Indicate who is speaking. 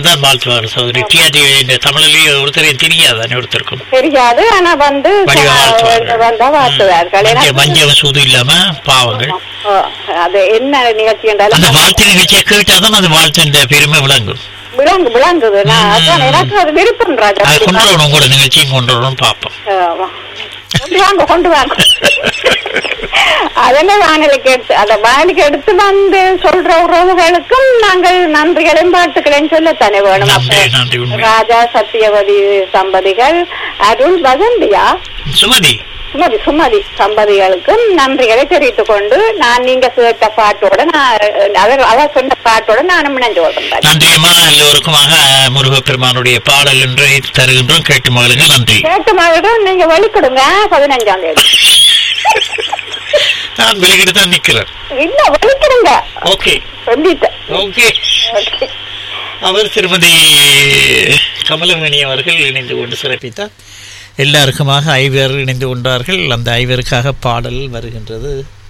Speaker 1: தான் வாழ்த்துவார் சகோதரி டிஆர்டி இந்த தமிழிலேயே ஒருத்தரையும் தெரியாதானே ஒருத்தருக்கும்
Speaker 2: தெரியாது ஆனா வந்து
Speaker 1: வடிவா வாழ்த்துவார்கள்.
Speaker 2: வந்தா வாழ்த்துவார்கள் ஏன்னா
Speaker 1: மஞ்ச- மஞ்சள் சூது இல்லாம பாவங்கள்
Speaker 2: ஓ, அது என்ன நிகழ்ச்சி
Speaker 1: அந்த
Speaker 2: என்றாலும்
Speaker 1: வாழ்த்து நிகழ்ச்சியை கேட்டாதான் அந்த வாழ்த்து பெருமை விளங்கும்
Speaker 2: விளங்கு விளங்குது நான்
Speaker 1: ம்.
Speaker 2: அதான் எனக்கு அது விருப்பம் ராஜா
Speaker 1: அது கொண்டு வரணும் உங்களோட நிகழ்ச்சியும் கொண்டு வரணும் பார்ப்போம்
Speaker 2: ஆமா. கொண்டு வாங்க கொண்டு வாங்க அதெல்லாம் வானொலிக்கு எடுத்து அத வானொலிக்கு எடுத்து வந்து சொல்ற உறவுகளுக்கும் நாங்கள் நன்றிகளையும் பாட்டுகளையும் சொல்லத்தானே வேணும்
Speaker 1: நன்றி
Speaker 2: அப்ப
Speaker 1: நன்றி உண்மை
Speaker 2: ராஜா சத்தியவதி தம்பதிகள் அருள் வசந்தியா
Speaker 1: சுமதி
Speaker 2: சுமதி சுமதி தம்பதிகளுக்கும் நன்றிகளை தெரிவித்துக் கொண்டு நான் நீங்க கேட்ட பாட்டோட நான் அவர் அவர் சொன்ன பாட்டோட நானும் இணைஞ்சு கொள்றேன்
Speaker 1: நன்றியம்மா எல்லோருக்குமாக முருகப்பெருமானுடைய பாடல் என்று தருகின்றோம் கேட்டு மகளுங்க நன்றி
Speaker 2: கேட்டு மகளிடம் நீங்க வெளிக்கிடுங்க பதினஞ்சாம் தேதி
Speaker 1: நான் வெளிக்கிட்டு தான் நிக்கிறேன்
Speaker 2: இல்ல வெளிக்கிடுங்க
Speaker 1: ஓகே
Speaker 2: சொல்லிட்டேன்
Speaker 1: ஓகே
Speaker 2: Okay.
Speaker 1: அவர் திருமதி கமலமணி அவர்கள் இணைந்து கொண்டு சிறப்பித்தார் எல்லாருக்குமாக ஐவர் இணைந்து கொண்டார்கள் அந்த ஐவருக்காக பாடல் வருகின்றது